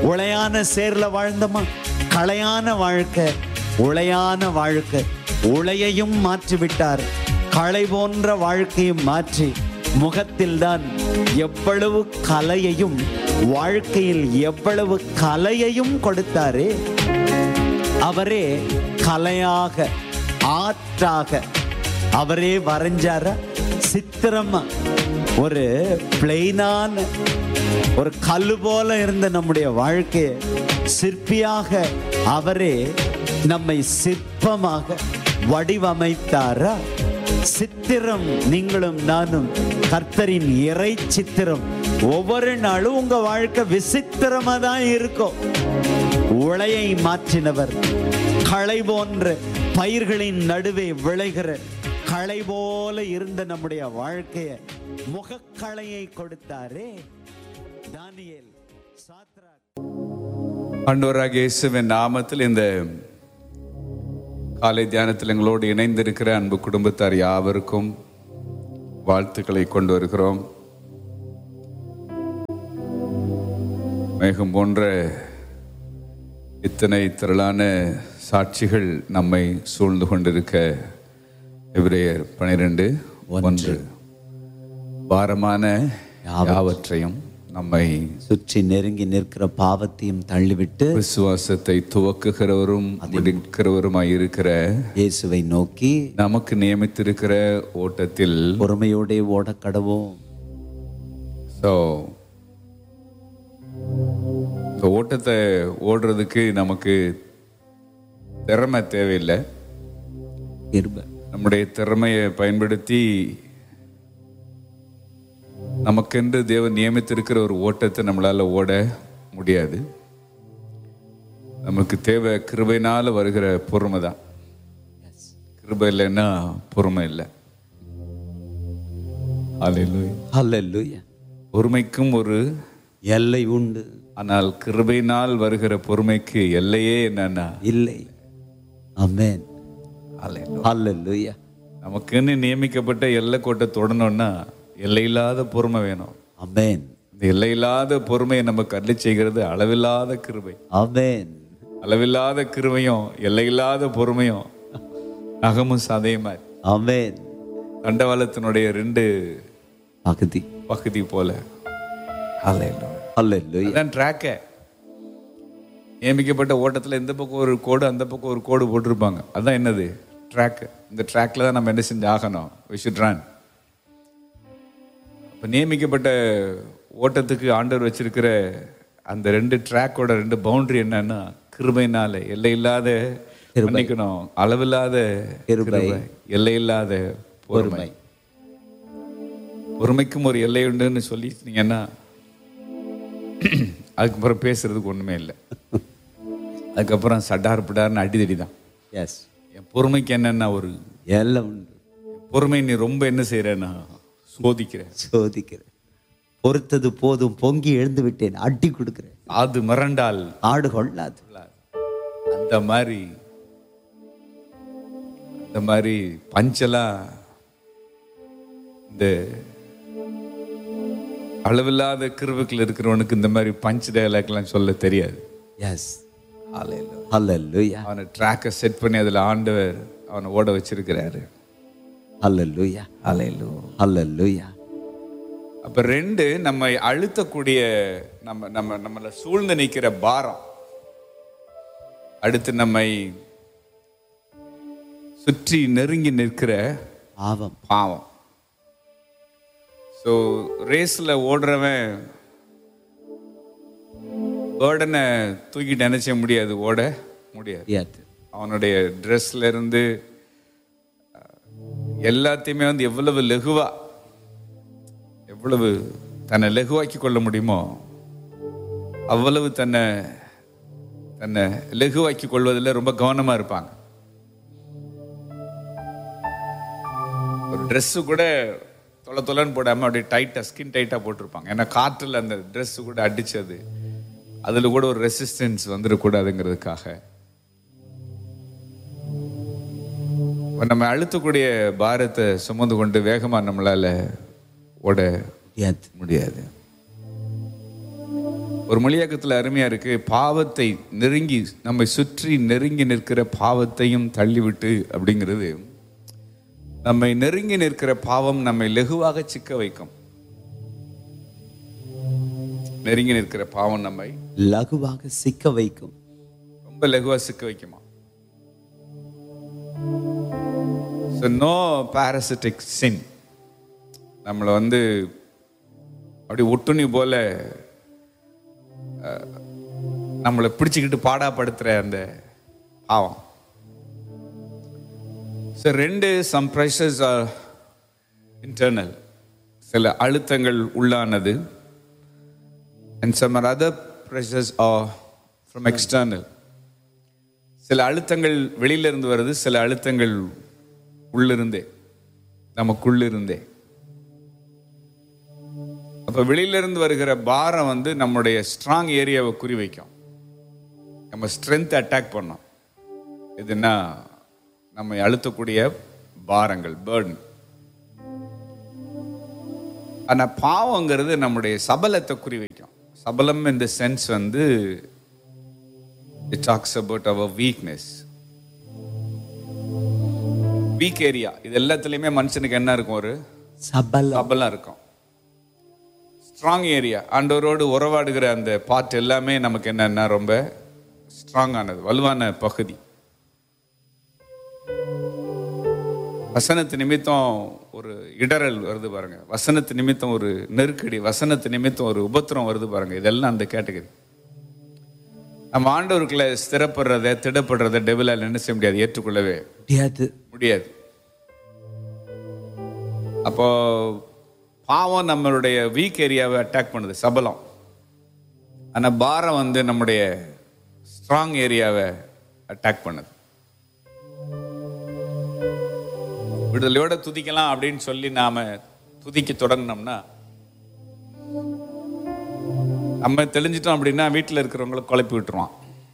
உளையான சேர்ல வாழ்ந்தோமா களையான வாழ்க்கை உளையான வாழ்க்கை உளையையும் மாற்றி விட்டார் களை போன்ற வாழ்க்கையும் மாற்றி முகத்தில்தான் எவ்வளவு கலையையும் வாழ்க்கையில் எவ்வளவு கலையையும் கொடுத்தாரே அவரே கலையாக ஆற்றாக அவரே வரைஞ்சார சித்திரமா ஒரு பிளெயினான ஒரு கல்லு போல இருந்த நம்முடைய வாழ்க்கையை சிற்பியாக அவரே நம்மை சிற்பமாக வடிவமைத்தாரா சித்திரம் நீங்களும் நானும் கர்த்தரின் இறை சித்திரம் ஒவ்வொரு நாளும் உங்க வாழ்க்கை விசித்திரமா தான் இருக்கும் உளையை மாற்றினவர் களை போன்ற பயிர்களின் நடுவே விளைகிற களை போல இருந்த நம்முடைய வாழ்க்கைய முகக்களையை கொடுத்தாரே தானியேல் சாத்ரா ஆண்டவராக இயேசுவின் நாமத்தில் இந்த காலை தியானத்தில் எங்களோடு இணைந்திருக்கிற அன்பு குடும்பத்தார் யாவருக்கும் வாழ்த்துக்களை கொண்டு வருகிறோம் மேகம் போன்ற இத்தனை திரளான சாட்சிகள் நம்மை சூழ்ந்து கொண்டிருக்க எபிரேயர் பனிரெண்டு ஒன்று பாரமான யாவற்றையும் நம்மை சுற்றி நெருங்கி நிற்கிற பாவத்தையும் தள்ளிவிட்டு விசுவாசத்தை துவக்குகிறவரும் முடிக்கிறவருமாய் இருக்கிற இயேசுவை நோக்கி நமக்கு நியமித்திருக்கிற ஓட்டத்தில் பொறுமையோடே ஓட கடவோம் ஸோ இந்த ஓட்டத்தை ஓடுறதுக்கு நமக்கு திறமை தேவையில்லை கிருபை நம்முடைய திறமையை பயன்படுத்தி நமக்கென்று தேவன் நியமித்திருக்கிற ஒரு ஓட்டத்தை நம்மளால ஓட முடியாது நமக்கு தேவை கிருபைனால வருகிற பொறுமை தான் கிருபை இல்லைன்னா பொறுமை இல்லை Hallelujah. ஹalleluya பொறுமைக்கும் ஒரு எல்லை உண்டு ஆனால் கிருபையினால் வருகிற பொறுமைக்கு எல்லையே என்னன்னா இல்லை ஆமென் Hallelujah. ஹalleluya நமக்குன்னு நியமிக்கப்பட்ட எல்லை கோட்டை தொடணும்னா எல்லையில்லாத பொறுமை வேணும் ஆமென் இந்த எல்லையில்லாத பொறுமையை நமக்கு அள்ளி செய்கிறது அளவில்லாத கிருபை ஆமென் அளவில்லாத கிருபையும் எல்லையில்லாத பொறுமையும் நகமும் சதையுமா ஆமென் தண்டவாளத்தினுடைய ரெண்டு பகுதி பகுதி போல Hallelujah. ஹalleluya அதான் ட்ராக்க நியமிக்கப்பட்ட ஓட்டத்தில் இந்த பக்கம் ஒரு கோடு அந்த பக்கம் ஒரு கோடு போட்டிருப்பாங்க அதான் என்னது ட்ராக் இந்த ட்ராக்ல தான் நம்ம என்ன செஞ்சு ஆகணும் we should run இப்போ நியமிக்கப்பட்ட ஓட்டத்துக்கு ஆண்டவர் வச்சிருக்கிற அந்த ரெண்டு ட்ராக்கோட ரெண்டு பவுண்டரி என்னன்னா கிருபைனால எல்லையில்லாத மன்னிக்கணும் அளவில்லாத கிருபை. கிருபை, எல்லையில்லாத பொறுமை பொறுமை பொறுமைக்கும் ஒரு எல்லை உண்டுன்னு சொல்லிட்டீங்கன்னா அதுக்கப்புறம் பேசுறதுக்கு ஒண்ணுமே இல்லை அதுக்கப்புறம் சட்டார் பிடார்னு அடிதடி தான் எஸ் என் பொறுமைக்கு என்னன்னா ஒரு எல்லாம் உண்டு பொறுமை நீ ரொம்ப என்ன செய்யறேன்னா சோதிக்கிற சோதிக்கிறேன் பொறுத்தது போதும் பொங்கி எழுந்து விட்டேன் அடி கொடுக்கிறேன் அது மிரண்டால் ஆடு கொள்ளாது அந்த மாதிரி அந்த மாதிரி பஞ்செல்லாம் இந்த அளவில்லாத கிருவுக்குள்ள இருக்கிறவனுக்கு இந்த மாதிரி பஞ்ச் டயலாக்லாம் சொல்ல தெரியாது எஸ் ஹalleluya அவனை ட்ராக்கை செட் பண்ணி அதில் ஆண்டவர் அவனை ஓட வச்சிருக்கிறாரு ஹalleluya அலையிலோ ஹalleluya அப்ப ரெண்டு நம்மை அழுத்தக்கூடிய நம்ம நம்ம நம்மளை சூழ்ந்து நிற்கிற பாரம் அடுத்து நம்மை சுற்றி நெருங்கி நிற்கிற பாவம் பாவம் ஸோ ரேஸில் ஓடுறவன் பேர்டனை தூக்கிட்டு நினைச்ச முடியாது ஓட முடியாது முடியாது அவனுடைய ட்ரெஸ்ல இருந்து அஹ், எல்லாத்தையுமே வந்து எவ்வளவு லெகுவா எவ்வளவு தன்னை லெகுவாக்கி கொள்ள முடியுமோ அவ்வளவு தன்னை தன்னை லெகுவாக்கி கொள்வதில் ரொம்ப கவனமா இருப்பாங்க ஒரு Dress கூட தொலை தொலைன்னு போடாம அப்படியே டைட்டா ஸ்கின் டைட்டா போட்டிருப்பாங்க ஏன்னா காற்றுல அந்த Dress கூட அடிச்சது அதுல கூட ஒரு ரெசிஸ்டன்ஸ் வந்துடக்கூடாதுங்கிறதுக்காக இப்ப நம்ம அழுத்தக்கூடிய பாரத்தை சுமந்து கொண்டு வேகமா நம்மளால ஓட முடியாது முடியாது ஒரு மொழியாக்கத்தில் அருமையா இருக்கு பாவத்தை நெருங்கி நம்மை சுற்றி நெருங்கி நிற்கிற பாவத்தையும் தள்ளிவிட்டு அப்படிங்கிறது நம்மை நெருங்கி நிற்கிற பாவம் நம்மை லெகுவாக சிக்க வைக்கும் நெருங்கி நிற்கிற பாவம் நம்மை லகுவாக சிக்க வைக்கும் ரொம்ப லெகுவா சிக்க வைக்குமா ஸோ நோ பாரசிட்டிக் சின் நம்மளை வந்து அப்படி ஒட்டுணி போல அஹ், நம்மளை பிடிச்சிக்கிட்டு பாடாப்படுத்துகிற அந்த பாவம் ஸோ ரெண்டு சம் ப்ரெஷர்ஸ் ஆர் இன்டர்னல் சில அழுத்தங்கள் உள்ளானது and some other pressures are from external சில அழுத்தங்கள் வெளியில இருந்து வருது சில அழுத்தங்கள் உள்ளிருந்தே நமக்குள்ளிருந்தே அப்ப வெளியில இருந்து வருகிற பாரம் வந்து நம்முடைய ஸ்ட்ராங் ஏரியாவை குறிவைக்கும் நம்ம ஸ்ட்ரென்த் அட்டாக் பண்ணோம் எதுனா நம்மை அழுத்தக்கூடிய பாரங்கள் பேர்டன் ஆனா பாவங்கிறது நம்முடைய சபலத்தை குறிவைக்கும் சபலம் இந்த சென்ஸ் வந்து it talks about our weakness weak area இது எல்லாத்துலயுமே மனுஷனுக்கு என்ன இருக்கும் ஒரு சபலம் சபலம் இருக்கும் ஸ்ட்ராங் ஏரியா ஆண்டவரோடு உறவாடுகிற அந்த பார்ட் எல்லாமே நமக்கு என்னன்னா ரொம்ப ஸ்ட்ராங் ஆனது வலுவான பகுதி வசனத்து நிமித்தம் ஒரு இடறல் வருது பாருங்க வசனத்து நிமித்தம் ஒரு நெருக்கடி வசனத்து நிமித்தம் ஒரு உபத்திரம் வருது பாருங்க இதெல்லாம் அந்த கேட்டகரி நம்ம ஆண்டவருக்குள்ள ஸ்திரப்படுறத திடப்படுறத டெவிலால் என்ன செய்ய முடியாது ஏற்றுக்கொள்ளவே முடியாது முடியாது அப்போ பாவம் நம்மளுடைய வீக் ஏரியாவை அட்டாக் பண்ணுது சபலம் ஆனா பாரம் வந்து நம்முடைய ஸ்ட்ராங் ஏரியாவை அட்டாக் பண்ணுது விடுதலையோட துதிக்கலாம் அப்படின்னு சொல்லி நாம துதிக்க தொடங்கினோம்னா நம்ம தெளிஞ்சிட்டோம் அப்படின்னா வீட்டில் இருக்கிறவங்கள குழப்பி விட்டுருவான்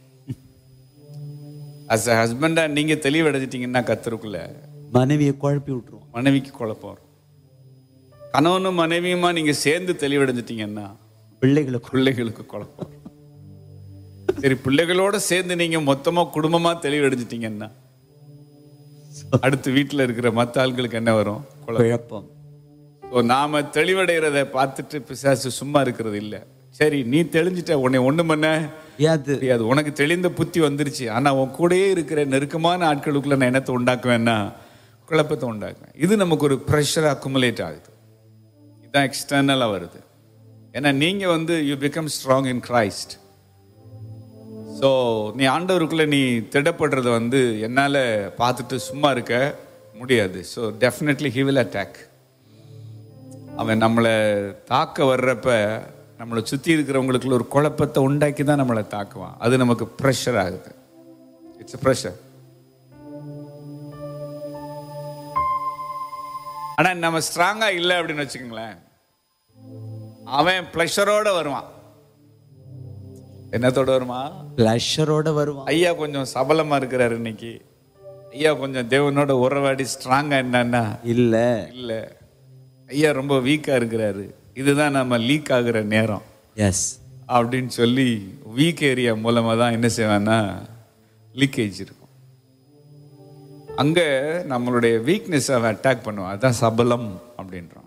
அஸ் அ ஹஸ்பண்டா நீங்க தெளிவடைஞ்சிட்டீங்கன்னா கத்தருக்குள்ள மனைவியை குழப்பி விட்டுருவோம் மனைவிக்கு குழப்பம் வரும் கணவனும் மனைவியுமா நீங்க சேர்ந்து தெளிவடைஞ்சிட்டீங்கன்னா பிள்ளைகளை பிள்ளைகளுக்கு குழப்பம் வரும். சரி பிள்ளைகளோட சேர்ந்து நீங்க மொத்தமா குடும்பமா தெளிவடைஞ்சிட்டீங்கன்னா அடுத்து வீட்டுல இருக்கிற மத்த ஆட்களுக்கு என்ன வரும் குழப்பம் குழப்பம் ஸோ நாம தெளிவடைகிறத பார்த்துட்டு பிசாசு சும்மா இருக்கிறது இல்ல சரி நீ தெளிஞ்சிட்ட உன்னை ஒண்ணு பண்ண முடியாது தெரியாது உனக்கு தெளிந்த புத்தி வந்துருச்சு ஆனா உன் கூடயே இருக்கிற நெருக்கமான ஆட்களுக்குள்ள நான் என்னத்தை உண்டாக்குவேன்னா குழப்பத்தை உண்டாக்குவேன் இது நமக்கு ஒரு ப்ரெஷர் அக்குமுலேட் ஆகுது இதுதான் எக்ஸ்டர்னலாக வருது ஏன்னா நீங்க வந்து you become strong in Christ so நீ ஆண்டவருக்குள்ள நீ திடப்படுறத வந்து என்னால பார்த்துட்டு சும்மா இருக்க முடியாது so definitely he will attack அவன் நம்மளை தாக்க வர்றப்ப நம்மளை சுற்றி இருக்கிறவங்களுக்குள்ள ஒரு குழப்பத்தை உண்டாக்கி தான் நம்மளை தாக்குவான் அது நமக்கு ப்ரெஷர் ஆகுது இட்ஸ் ப்ரெஷர் ஆனா நம்ம ஸ்ட்ராங்கா இல்லை அப்படின்னு வச்சுக்கோங்களேன் அவன் ப்ளஷரோட வருவான் என்னத்தோட வருவான் பிளஷரோட வருவான் ஐயா கொஞ்சம் சபலமா இருக்கிறாரு இன்னைக்கு ஐயா கொஞ்சம் தேவனோட உறவாடி ஸ்ட்ராங்கா என்னன்னா இல்ல இல்ல ஐயா ரொம்ப வீக்கா இருக்கிறாரு இதுதான் நம்ம லீக் ஆகுற நேரம் எஸ் அப்படின்னு சொல்லி வீக் ஏரியா மூலமா தான் என்ன செய்வேன்னா லீக்கேஜ் இருக்கும் அங்க நம்மளுடைய வீக்னஸ் அவன் அட்டாக் பண்ணுவான் அதான் சபலம் அப்படின்றான்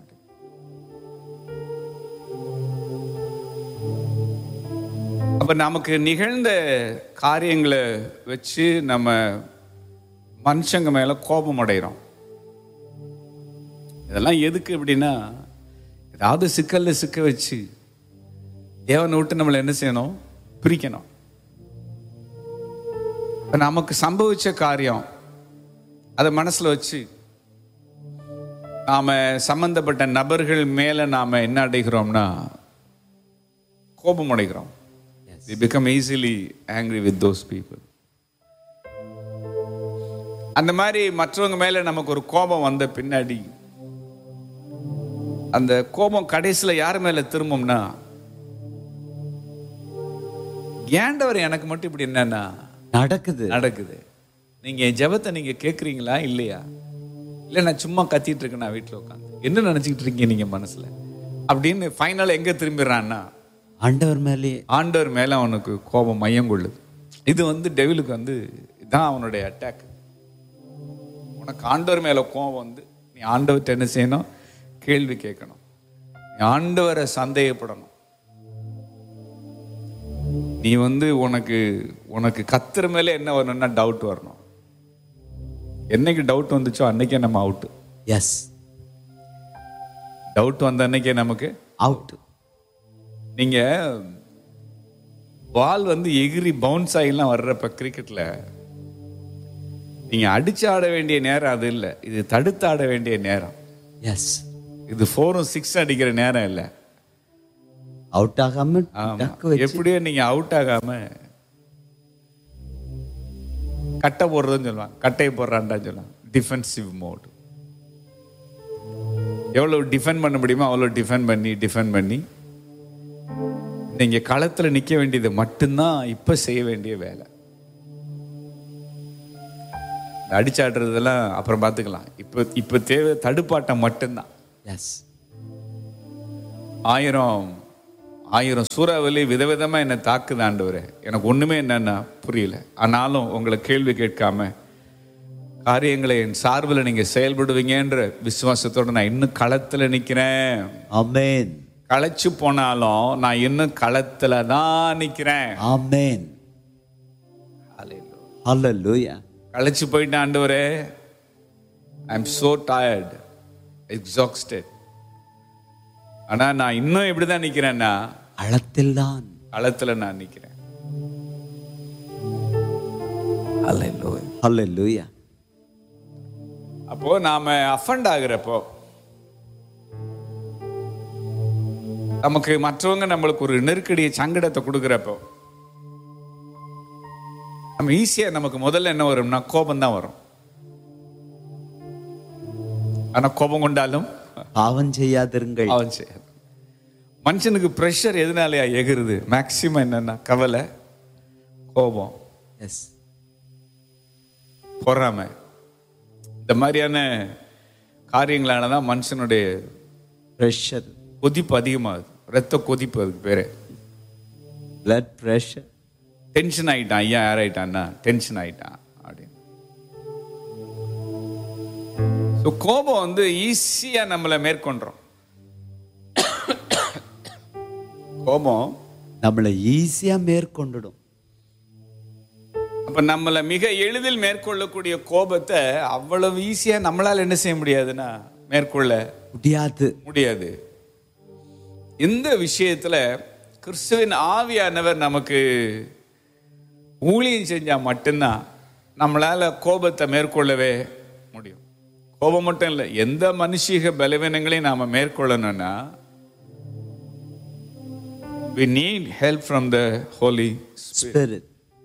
அப்ப நமக்கு நிகழ்ந்த காரியங்களை வச்சு நம்ம மனுஷங்க மேல கோபம் அடைகிறோம் இதெல்லாம் எதுக்கு அப்படின்னா ஏதாவது சிக்கல்ல சிக்க வச்சு தேவனை விட்டு நம்மளை என்ன செய்யணும் பிரிக்கணும் இப்ப நமக்கு சம்பவிச்ச காரியம் அதை மனசுல வச்சு நாம சம்பந்தப்பட்ட நபர்கள் மேல நாம என்ன அடைகிறோம்னா கோபம் அடைகிறோம் we become easily angry with those people அந்த மாதிரி மற்றவங்க மேல நமக்கு ஒரு கோபம் வந்த பின்னாடி அந்த கோபம் கடைசியில யார் மேல திரும்பும்னா ஏண்டவர் எனக்கு மட்டும் இப்படி என்னன்னா நடக்குது நடக்குது நீங்க என் ஜெபத்தை நீங்க கேக்குறீங்களா இல்லையா இல்ல நான் சும்மா கத்திட்டு இருக்கேன் நான் வீட்டுல உட்காந்து என்ன நினைச்சுக்கிட்டு இருக்கீங்க நீங்க மனசுல அப்படின்னு ஃபைனல் எங்க திரும்பிடுறான்னா ஆண்டவர் மேலே ஆண்டவர் மேல அவனுக்கு கோபம் மையம் கொள்ளுது இது வந்து டெவிலுக்கு வந்து இதான் அவனுடைய அட்டாக் உனக்கு ஆண்டவர் மேல கோபம் வந்து நீ ஆண்டவர்கிட்ட என்ன செய்யணும் கேள்வி கேட்கணும் நீ ஆண்டவரை சந்தேகப்படணும் நீ வந்து உனக்கு உனக்கு கத்துற மேல என்ன வரணும்னா டவுட் வரணும் என்னைக்கு டவுட் வந்துச்சோ அன்னைக்கே நம்ம அவுட்டு எஸ் டவுட் வந்த அன்னைக்கே நமக்கு அவுட் நீங்க பால் வந்து எகிரி பவுன்ஸ் ஆகிலாம் வர்றப்ப கிரிக்கெட்ல நீங்க அடிச்சு ஆட வேண்டிய நேரம் அது இல்லை இது தடுத்து ஆட வேண்டிய நேரம் எஸ் இது ஃபோரும் சிக்ஸ் அடிக்கிற நேரம் இல்லை அவுட் ஆகாம ஆமா. டக்கு வச்சு எப்படியோ நீங்க அவுட் ஆகாம கட்டை போடுறதுன்னு சொல்லலாம் கட்டையை போடுறான்டான்னு சொல்லலாம் டிஃபென்சிவ் மோட் எவ்வளவு டிஃபெண்ட் பண்ண முடியுமோ அவ்வளோ டிஃபெண்ட் பண்ணி டிஃபெண்ட் பண்ணி நீங்க களத்துல நிக்க வேண்டியது மட்டும்தான் இப்ப செய்ய வேண்டிய வேலை இந்த அடிச்சாடுறதெல்லாம் அப்புறம் பார்த்துக்கலாம் இப்போ இப்போ தேவை தடுப்பாட்டம் மட்டும்தான் எஸ் ஆயிரம் ஆயிரம் சூறாவளி விதவிதமா என்னை தாக்குது ஆண்டவரே எனக்கு ஒண்ணுமே என்னன்னா புரியல ஆனாலும் உங்களை கேள்வி கேட்காம காரியங்களை என் சார்பில் நீங்க செயல்படுவீங்கன்ற விசுவாசத்தோட நான் இன்னும் களத்துல நிக்கிறேன் ஆமென் களைச்சு போனாலும் நான் இன்னும் களத்துல தான் நிக்கிறேன் ஆமென் ஹalleluya களைச்சு போயிட்டேன் ஆண்டவரே I am so tired exhausted ஆனா நான் இன்னும் எப்படிதான் நிக்கிறேன்னா களத்தில் தான் களத்துல நான் நிக்கிறேன் ஹalleluya அப்போ நாம அஃபண்ட் ஆகுறப்போ நமக்கு மற்றவங்க நம்மளுக்கு ஒரு நெருக்கடியை சங்கடத்தை கொடுக்குறப்போ நம்ம ஈஸியா நமக்கு முதல்ல என்ன வரும்னா கோபம் தான் வரும் ஆனா கோபம் கொண்டாலும் பாவம் செய்யாதிருங்கள் அவன் செய்யாது மனுஷனுக்கு ப்ரெஷர் எதனாலயா எகுறுது மேக்சிமம் என்னன்னா கவலை கோபம் எஸ் பொறாமை இந்த மாதிரியான காரியங்களால தான் மனுஷனுடைய பிரஷர் கொதிப்பு அதிகமாகுது ரத்த கொதிப்பு அதுக்கு பேரு பிளட் பிரஷர் டென்ஷன் ஆயிட்டான் ஐயா யார் ஆயிட்டான்னா டென்ஷன் ஆயிட்டான் அப்படின்னு ஸோ கோபம் வந்து ஈஸியா நம்மளை மேற்கொண்டுரும் கோபம் நம்மளை ஈஸியா மேற்கொண்டுடும் அப்ப நம்மளை மிக எளிதில் மேற்கொள்ளக்கூடிய கோபத்தை அவ்வளவு ஈஸியா நம்மளால என்ன செய்ய முடியாதுன்னா மேற்கொள்ள முடியாது முடியாது இந்த விஷயத்துல கிறிஸ்துவின் ஆவியானவர் நமக்கு ஊழியம் செஞ்சா மட்டும்தான் நம்மளால கோபத்தை மேற்கொள்ளவே முடியும் கோபம் மட்டும் இல்லை எந்த மனுஷீக பலவீனங்களையும் நாம மேற்கொள்ளணும்னா we need help from the holy spirit spirit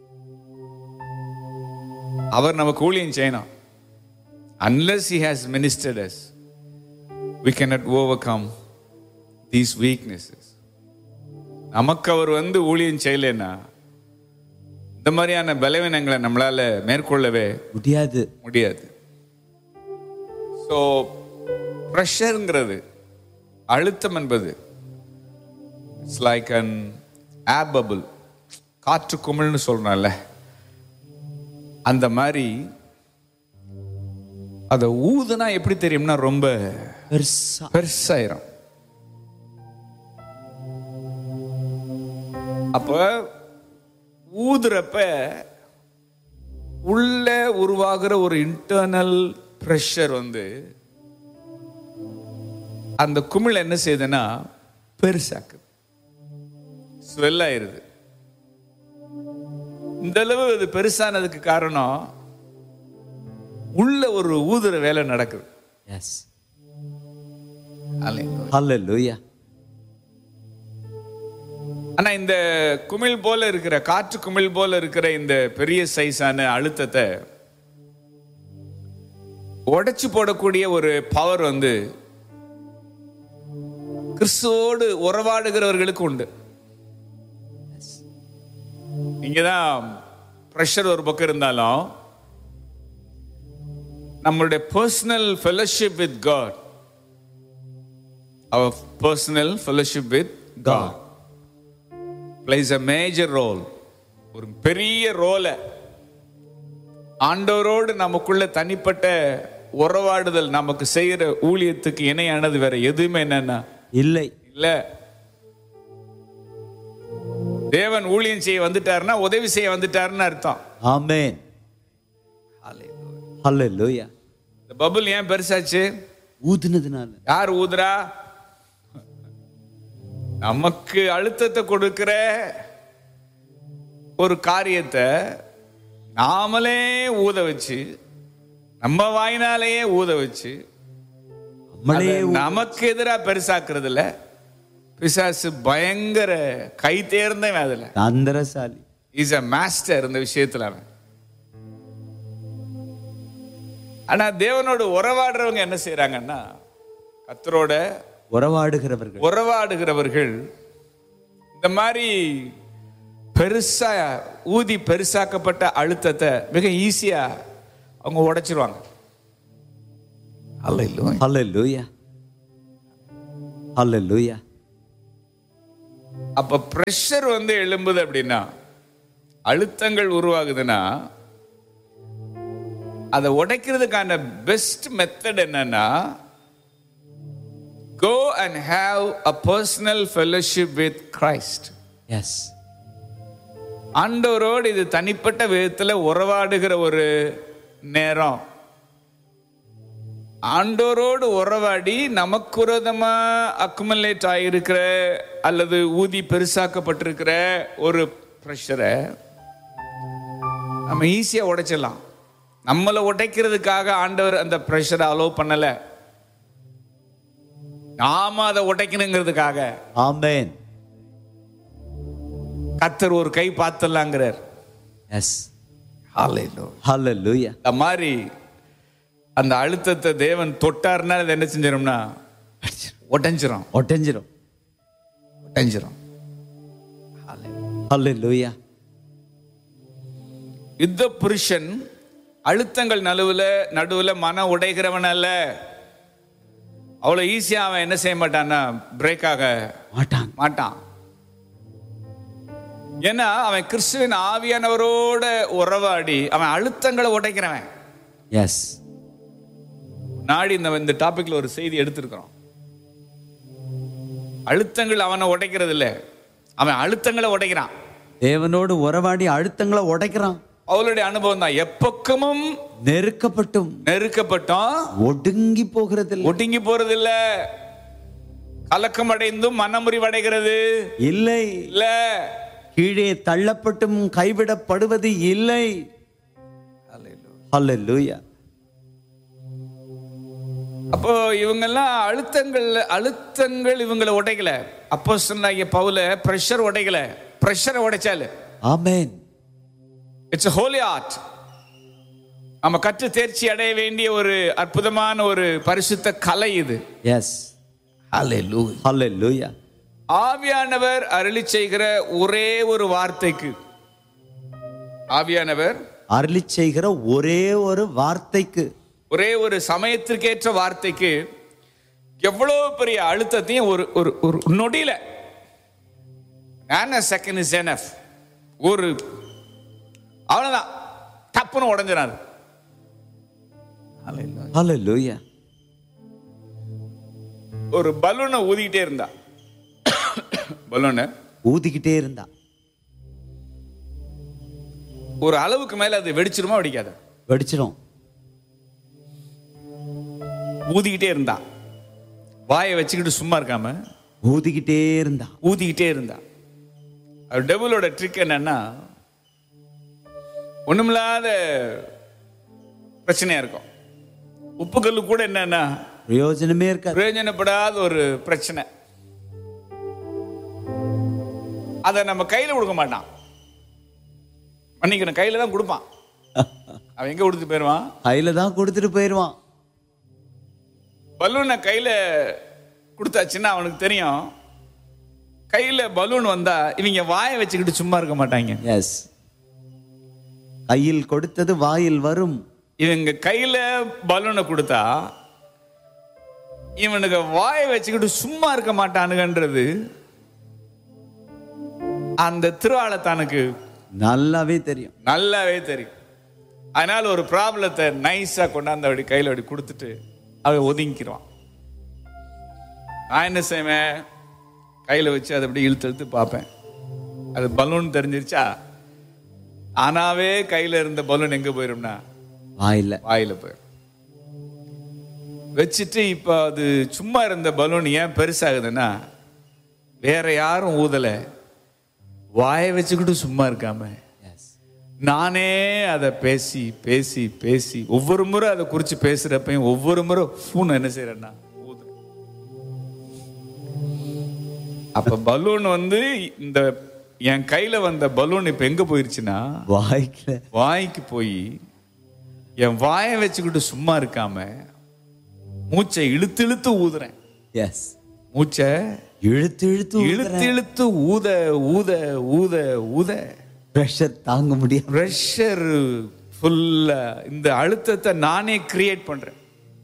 அவர் நமக்கு ஊழியம் செய்யணும் unless he has ministered us we cannot overcome these weaknesses நமக்கு அவர் வந்து ஊழியம் செய்யலைன்னா இந்த மாதிரியான பலவீனங்களை நம்மளால மேற்கொள்ளவே முடியாது முடியாது ஸோ ப்ரெஷருங்கிறது அழுத்தம் என்பது it's like an air bubble காற்று குமிழ்னு சொல்றோம்ல அந்த மாதிரி அதை ஊதுனா எப்படி தெரியும்னா ரொம்ப பெருசா பெருசாயிரும் அப்ப ஊதுறப்ப உள்ள உருவாகிற ஒரு இன்டர்னல் ப்ரெஷர் வந்து அந்த குமிழ் என்ன செய்யுதுன்னா பெருசாக்குது ஸ்வெல் ஆயிருது இந்த அளவு அது பெருசானதுக்கு காரணம் உள்ள ஒரு ஊதுற வேலை நடக்குது எஸ் Hallelujah. ஹalleluya ஆனா இந்த குமிழ் போல இருக்கிற காற்று குமிழ் போல இருக்கிற இந்த பெரிய சைஸான அழுத்தத்தை உடைச்சு போடக்கூடிய ஒரு பவர் வந்து கிறிஸ்துவோடு உறவாடுகிறவர்களுக்கு உண்டு இங்கதான் ப்ரெஷர் ஒரு பக்கம் இருந்தாலும் நம்மளுடைய பர்சனல் ஃபெலோஷிப் வித் காட் அவர் personal fellowship with God plays a major role ஒரு பெரிய ரோலை ஆண்டவரோடு நமக்குள்ள தனிப்பட்ட உறவாடுதல் நமக்கு செய்யற ஊழியத்துக்கு இணையானது வேற எதுவுமே என்னன்னா இல்லை இல்ல தேவன் ஊழியம் செய்ய வந்துட்டாருன்னா உதவி செய்ய வந்துட்டாருன்னு அர்த்தம் ஆமென் ஹalleluya இந்த பபுள் ஏன் பெருசாச்சு ஊதுனதுனால யார் ஊதுறா நமக்கு அழுத்தத்தை கொடுக்கிற ஒரு காரியத்தை நாமளே ஊத வச்சு நம்ம வாயினாலேயே ஊத வச்சு நம்மளே அதை நமக்கு எதிரா பெருசாக்குறதுல பிசாசு பயங்கர கை தேர்ந்தவன் அதுல தந்திரசாலி இஸ் அ மாஸ்டர் இந்த விஷயத்துல அவன் ஆனா தேவனோடு உறவாடுறவங்க என்ன செய்றாங்கன்னா கத்தரோட உறவாடுகிறவர்கள் உறவாடுகிறவர்கள் இந்த மாதிரி பெருசா ஊதி பெருசாக்கப்பட்ட அழுத்தத்தை மிக ஈஸியா அவங்க உடைச்சிருவாங்க அல்ல இல்லை ஹalleluya ஹalleluya அப்ப பிரஷர் வந்து எழும்புது அப்படின்னா அழுத்தங்கள் உருவாகுதுன்னா அதை உடைக்கிறதுக்கான பெஸ்ட் மெத்தட் என்னன்னா go and have a personal fellowship with Christ yes ஆண்டவரோடு இது தனிப்பட்ட விதத்தில் உறவாடுகிற ஒரு நேரம் ஆண்டோரோடு உறவாடி நமக்கு விரோதமா அக்குமலேட் ஆகியிருக்கிற அல்லது ஊதி பெருசாக்கப்பட்டிருக்கிற ஒரு ப்ரெஷரை நம்ம ஈஸியாக உடைச்சிடலாம் நம்மளை உடைக்கிறதுக்காக ஆண்டவர் அந்த ப்ரெஷரை அலோவ் பண்ணலை நாம அதை உடைக்கணுங்கிறதுக்காக ஆமென் கத்தர் ஒரு கை பார்த்துடலாங்கிறார் எஸ் ஹalleluya ஹalleluya அந்த மாதிரி அந்த அழுத்தத்தை தேவன் தொட்டார்னா அது என்ன செஞ்சிடும்னா உடைஞ்சிரும் ஒட்டஞ்சிரும் உடைஞ்சிரும் ஹalleluya யுத்த புருஷன் அழுத்தங்கள் நடுவுல நடுவுல மன உடைகிறவன் அல்ல அவ்வளவு ஈஸியா அவன் என்ன செய்ய மாட்டான்னா பிரேக் ஆக மாட்டான் மாட்டான் ஏன்னா அவன் கிறிஸ்துவின் ஆவியானவரோட உறவாடி அவன் அழுத்தங்களை உடைக்கிறவன் எஸ் நாடி இந்த இந்த டாபிக்ல ஒரு செய்தி எடுத்திருக்கிறோம் அழுத்தங்கள் அவனை உடைக்கிறது இல்ல அவன் அழுத்தங்களை உடைக்கிறான் தேவனோடு உறவாடி அழுத்தங்களை உடைக்கிறான் அவளுடைய அனுபவம் தான் எப்பக்கமும் நெருக்கப்பட்டும் நெருக்கப்பட்டோம் ஒடுங்கி போகிறதில்லை ஒடுங்கி போறது இல்ல கலக்கம் அடைந்தும் மனமுறிவடைகிறது இல்லை இல்ல கீழே தள்ளப்பட்டும் கைவிடப்படுவது இல்லை ஹalleluya அப்போ இவங்கெல்லாம் அழுத்தங்கள் அழுத்தங்கள் இவங்களை உடைக்கல அப்போ சொன்னாங்க பவுல பிரஷர் உடைக்கல பிரஷரை உடைச்சாலு ஆமென் இட்ஸ் ஹோலி ஆர்ட் நம்ம கற்று தேர்ச்சி அடைய வேண்டிய ஒரு அற்புதமான ஒரு பரிசுத்த கலை இது எஸ் ஹalleluya ஆவியானவர் அருளி செய்கிற ஒரே ஒரு வார்த்தைக்கு ஆவியானவர் அருளி செய்கிற ஒரே ஒரு வார்த்தைக்கு ஒரே ஒரு சமயத்திற்கேற்ற வார்த்தைக்கு எவ்வளவு பெரிய அழுத்தத்தையும் ஒரு ஒரு ஒரு நொடியில செகண்ட் இஸ் எனஃப் ஒரு அவ்வளவுதான் டப்புன்னு உடஞ்சினாரு ஹalleluya ஒரு பலூனை ஊதிக்கிட்டே இருந்தா பலூனை ஊதிக்கிட்டே இருந்தா ஒரு அளவுக்கு மேல அது வெடிச்சிருமா வெடிக்காத வெடிச்சிடும் ஊதிக்கிட்டே இருந்தா வாயை வச்சுக்கிட்டு சும்மா இருக்காம ஊதிக்கிட்டே இருந்தா ஊதிக்கிட்டே இருந்தா அது டெபிளோட ட்ரிக் என்னன்னா ஒண்ணுமில்லாத பிரச்சனையா இருக்கும் உப்புக்கல்லு கூட என்னன்னா பிரயோஜனமே இருக்காது பிரயோஜனப்படாத ஒரு பிரச்சனை அதை நம்ம கையில கொடுக்க மாட்டான் மன்னிக்கணும் கையில தான் கொடுப்பான் அவன் எங்க கொடுத்து போயிடுவான் கையில தான் கொடுத்துட்டு போயிடுவான் பலூனை கையில கொடுத்தாச்சுன்னா அவனுக்கு தெரியும் கையில பலூன் வந்தா இவங்க வாயை வச்சுக்கிட்டு சும்மா இருக்க மாட்டாங்க எஸ் கையில் கொடுத்தது வாயில் வரும் இவங்க கையில பலூனை கொடுத்தா இவனுக்கு வாயை வச்சுக்கிட்டு சும்மா இருக்க மாட்டானுங்கன்றது அந்த திருவாளத்தானுக்கு நல்லாவே தெரியும் நல்லாவே தெரியும் அதனால ஒரு ப்ராப்ளத்தை நைஸா கொண்டாந்து அப்படி கையில் அப்படி கொடுத்துட்டு அவன் ஒதுங்கிக்கிறான் நான் என்ன செய்வேன் கையில் வச்சு அதை அப்படி இழுத்து இழுத்து பார்ப்பேன் அது பலூன் தெரிஞ்சிருச்சா ஆனாவே கையில் இருந்த பலூன் எங்க போயிரும்னா வாயில்ல வாயில போயிடும் வச்சுட்டு இப்போ அது சும்மா இருந்த பலூன் ஏன் பெருசாகுதுன்னா வேற யாரும் ஊதல வாயை வச்சுக்கிட்டு சும்மா இருக்காம எஸ் நானே அதை பேசி பேசி பேசி ஒவ்வொரு முறை அதை குறித்து பேசுறப்பையும் ஒவ்வொரு முறை ஃபோன் என்ன செய்யறேன்னா ஊதுறேன். அப்ப பலூன் வந்து இந்த என் கையில வந்த பலூன் இப்ப எங்க போயிருச்சுன்னா வாய்க்கல வாய்க்கு போய் என் வாயை வச்சுக்கிட்டு சும்மா இருக்காம மூச்சை இழுத்து இழுத்து ஊதுறேன் எஸ் மூச்சை இழுத்து இழுத்து இழுத்து இழுத்து ஊத ஊத ஊத ஊத ப்ரெஷர் தாங்க முடியாது ப்ரெஷர் ஃபுல்லா இந்த அழுத்தத்தை நானே கிரியேட் பண்றேன்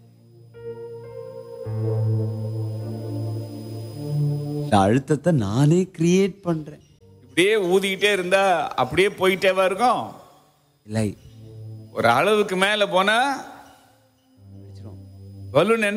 இந்த அழுத்தத்தை நானே கிரியேட் பண்றேன் இப்படியே ஊதிக்கிட்டே இருந்தா அப்படியே போயிட்டேவா இருக்கும் இல்லை ஒரு அளவுக்கு மேல போனா பலூன் என்ன